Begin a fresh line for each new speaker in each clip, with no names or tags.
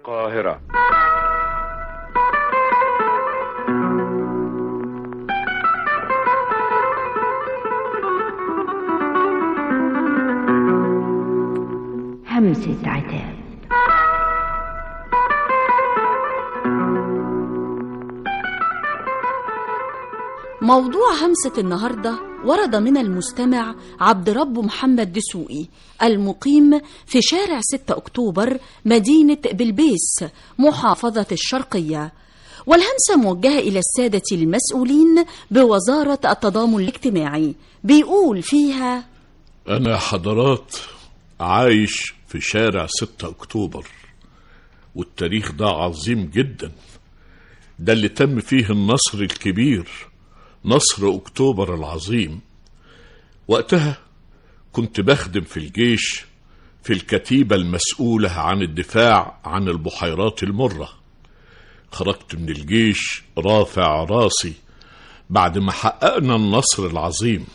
القاهرة
همسة عتاب
موضوع همسة النهاردة ورد من المستمع عبد رب محمد دسوقي المقيم في شارع 6 أكتوبر مدينة بلبيس محافظة الشرقية والهمسة موجهة إلى السادة المسؤولين بوزارة التضامن الاجتماعي بيقول فيها
أنا حضرات عايش في شارع 6 أكتوبر والتاريخ ده عظيم جدا ده اللي تم فيه النصر الكبير نصر أكتوبر العظيم وقتها كنت بخدم في الجيش في الكتيبة المسؤولة عن الدفاع عن البحيرات المرة خرجت من الجيش رافع راسي بعد ما حققنا النصر العظيم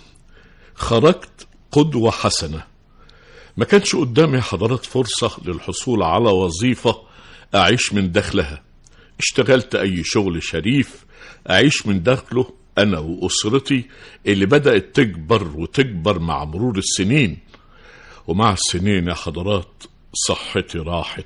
خرجت قدوة حسنة ما كانش قدامي حضرات فرصة للحصول على وظيفة أعيش من دخلها اشتغلت أي شغل شريف أعيش من دخله أنا وأسرتي اللي بدأت تكبر وتكبر مع مرور السنين ومع السنين يا حضرات صحتي راحت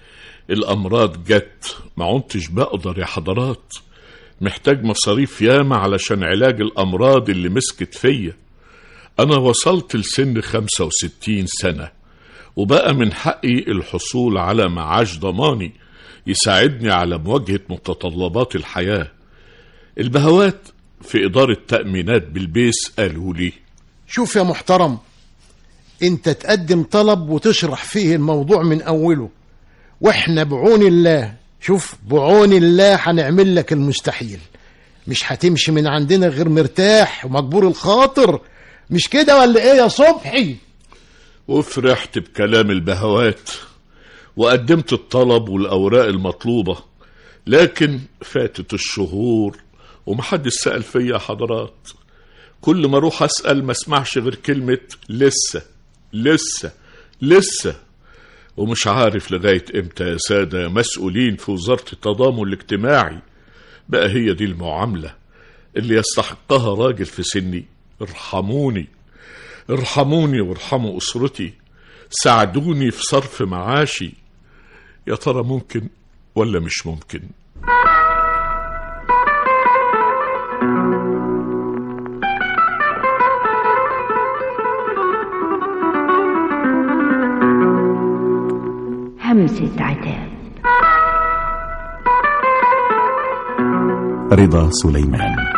الأمراض جت ما عنتش بقدر يا حضرات محتاج مصاريف ياما علشان علاج الأمراض اللي مسكت فيا أنا وصلت لسن 65 سنة وبقى من حقي الحصول على معاش ضماني يساعدني على مواجهة متطلبات الحياة البهوات في إدارة تأمينات بالبيس قالوا لي
شوف يا محترم انت تقدم طلب وتشرح فيه الموضوع من اوله واحنا بعون الله شوف بعون الله هنعمل لك المستحيل مش هتمشي من عندنا غير مرتاح ومجبور الخاطر مش كده ولا ايه يا صبحي
وفرحت بكلام البهوات وقدمت الطلب والأوراق المطلوبة لكن فاتت الشهور ومحدش سأل فيا يا حضرات كل ما اروح اسأل ما اسمعش غير كلمة لسه لسه لسه ومش عارف لغاية امتى يا سادة مسؤولين في وزارة التضامن الاجتماعي بقى هي دي المعاملة اللي يستحقها راجل في سني ارحموني ارحموني وارحموا أسرتي ساعدوني في صرف معاشي يا ترى ممكن ولا مش ممكن
همسة عتاب
رضا سليمان